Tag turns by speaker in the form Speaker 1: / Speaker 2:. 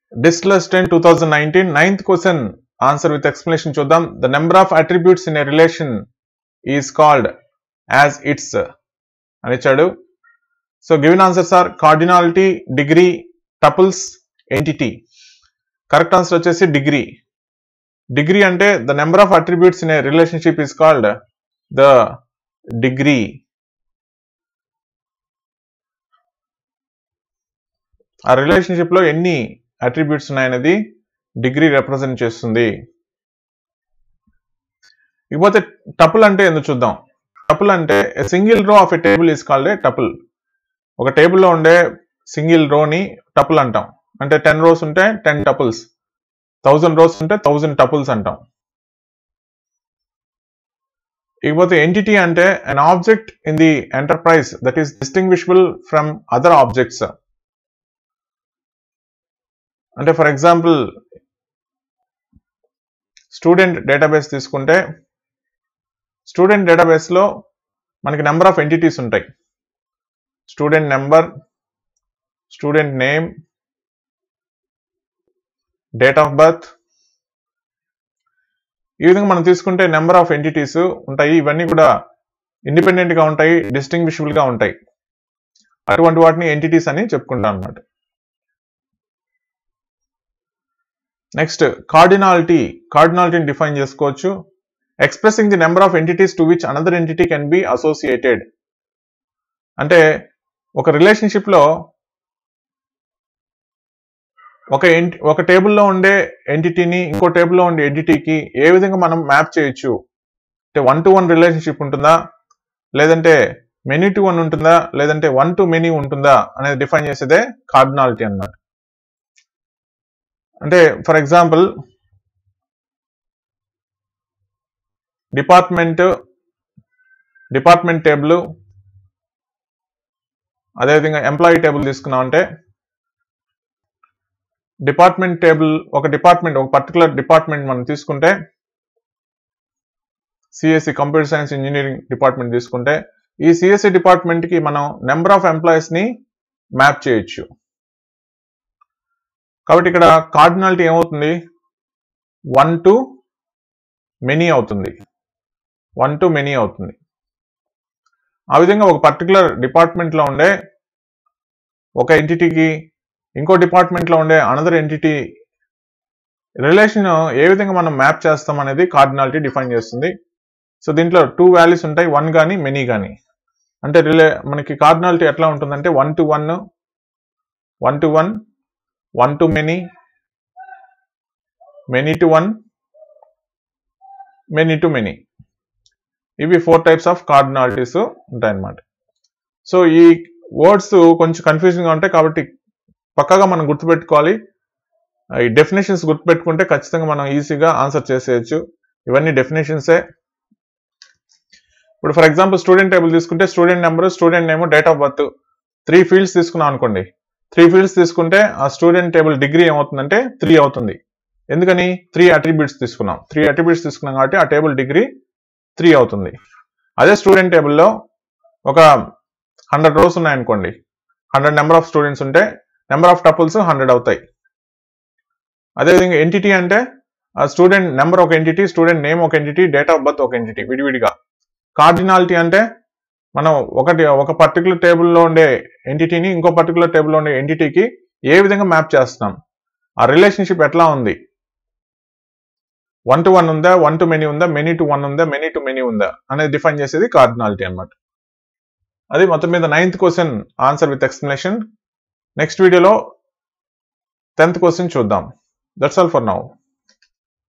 Speaker 1: డిస్లస్ ten two thousand nineteen ninth question answer with explanation చూద్దాం the number of attributes in a relation is called as its అని ఇచ్చాడు so given answers are cardinality degree tuples entity correct answer వచ్చేసి degree degree అంటే the number of attributes in a relationship is called the degree ఆ relationship లో ఎన్ని attributes ఉన్నాయనేది degree represent చేస్తుంది ఇకపోతే టపుల్ అంటే ఎందుకు చూద్దాం టపుల్ అంటే single row of a table is called a tuple ఒక టేబుల్లో ఉండే సింగిల్ రోని టపుల్ అంటాం అంటే టెన్ రోస్ ఉంటే టెన్ టపుల్స్ థౌజండ్ రోస్ ఉంటే థౌజండ్ టపుల్స్ అంటాం ఇకపోతే ఎంటిటీ అంటే an object in the enterprise that is distinguishable from other objects అంటే ఫర్ ఎగ్జాంపుల్ స్టూడెంట్ డేటాబేస్ తీసుకుంటే స్టూడెంట్ డేటాబేస్లో మనకి నెంబర్ ఆఫ్ ఎంటిటీస్ ఉంటాయి student number student name date of birth ఈ విధంగా మనం తీసుకుంటే నెంబర్ ఆఫ్ ఎంటిటీస్ ఉంటాయి ఇవన్నీ కూడా ఇండిపెండెంట్ గా ఉంటాయి డిస్టింగ్విషబుల్ గా ఉంటాయి అటువంటి వాటిని ఎంటిటీస్ అని చెప్పుకుంటాం అన్నమాట నెక్స్ట్ కార్డినాలిటీ కార్డినాలిటీని డిఫైన్ చేసుకోవచ్చు expressing the number of entities to which another entity can be associated అంటే ఒక రిలేషన్షిప్ లో ఒక ఎంటి ఒక టేబుల్లో ఉండే ఎంటిటీని ఇంకో టేబుల్లో ఉండే ఎంటిటీకి ఏ విధంగా మనం మ్యాప్ చేయొచ్చు అంటే వన్ టు వన్ రిలేషన్షిప్ ఉంటుందా లేదంటే మెనీ టు వన్ ఉంటుందా లేదంటే వన్ టు మెనీ ఉంటుందా అనేది డిఫైన్ చేసేదే కార్డినాలిటీ అన్నమాట అంటే for example department department table అదేవిధంగా ఎంప్లాయీ టేబుల్ తీసుకున్నామంటే డిపార్ట్మెంట్ టేబుల్ ఒక డిపార్ట్మెంట్ ఒక పర్టికులర్ డిపార్ట్మెంట్ మనం తీసుకుంటే CSC computer science engineering department తీసుకుంటే ఈ సిఎస్సి డిపార్ట్మెంట్ కి మనం నెంబర్ ఆఫ్ ఎంప్లాయీస్ ని మ్యాప్ చేయొచ్చు కాబట్టి ఇక్కడ కార్డినాలిటీ ఏమవుతుంది వన్ టు మెనీ అవుతుంది వన్ టు మెనీ అవుతుంది ఆ విధంగా ఒక పర్టికులర్ డిపార్ట్మెంట్లో ఉండే ఒక ఎంటిటీకి ఇంకో డిపార్ట్మెంట్లో ఉండే అనదర్ ఎంటిటీ రిలేషన్ ఏ విధంగా మనం మ్యాప్ చేస్తాం అనేది కార్డినాలిటీ డిఫైన్ చేస్తుంది సో దీంట్లో టూ వాల్యూస్ ఉంటాయి వన్ కానీ మెనీ కానీ అంటే రిలే మనకి కార్డినాలిటీ ఎట్లా ఉంటుందంటే one to one one to one one to many many to one many to many ఇవి ఫోర్ టైప్స్ ఆఫ్ కార్డినాలిటీస్ ఉంటాయన్నమాట సో ఈ వర్డ్స్ కొంచెం కన్ఫ్యూజింగ్గా ఉంటాయి కాబట్టి పక్కాగా మనం గుర్తుపెట్టుకోవాలి ఈ డెఫినేషన్స్ గుర్తుపెట్టుకుంటే ఖచ్చితంగా మనం ఈజీగా ఆన్సర్ చేసేయచ్చు ఇవన్నీ డెఫినేషన్సే ఇప్పుడు ఫర్ ఎగ్జాంపుల్ స్టూడెంట్ టేబుల్ తీసుకుంటే student number student name date of birth three fields తీసుకున్నాం అనుకోండి త్రీ ఫీల్డ్స్ తీసుకుంటే ఆ స్టూడెంట్ టేబుల్ డిగ్రీ ఏమవుతుందంటే త్రీ అవుతుంది ఎందుకని త్రీ అట్రిబ్యూట్స్ తీసుకున్నాం త్రీ అట్రిబ్యూట్స్ తీసుకున్నాం కాబట్టి ఆ టేబుల్ డిగ్రీ త్రీ అవుతుంది అదే స్టూడెంట్ టేబుల్లో ఒక హండ్రెడ్ రోస్ ఉన్నాయనుకోండి హండ్రెడ్ నెంబర్ ఆఫ్ స్టూడెంట్స్ ఉంటే నెంబర్ ఆఫ్ టపుల్స్ హండ్రెడ్ అవుతాయి అదేవిధంగా ఎంటిటీ అంటే ఆ స్టూడెంట్ నెంబర్ ఒక ఎంటిటీ స్టూడెంట్ నేమ్ ఒక ఎంటిటీ డేట్ ఆఫ్ బర్త్ ఒక ఎంటిటీ విడివిడిగా కార్డినాలిటీ అంటే మనం ఒకటి ఒక పర్టికులర్ టేబుల్లో ఉండే ఎంటిటీని ఇంకో పర్టికులర్ టేబుల్లో ఉండే ఎంటిటీకి ఏ విధంగా మ్యాప్ చేస్తున్నాం ఆ రిలేషన్షిప్ ఎట్లా ఉంది వన్ టు వన్ ఉందా వన్ టు మెనీ ఉందా మెనీ టు వన్ ఉందా మెనీ టు మెనీ ఉందా అనేది డిఫైన్ చేసేది కార్డినాలిటీ అన్నమాట అది మొత్తం మీద ninth question answer with explanation next వీడియోలో టెన్త్ క్వశ్చన్ చూద్దాం దట్స్ ఆల్ ఫర్ నౌ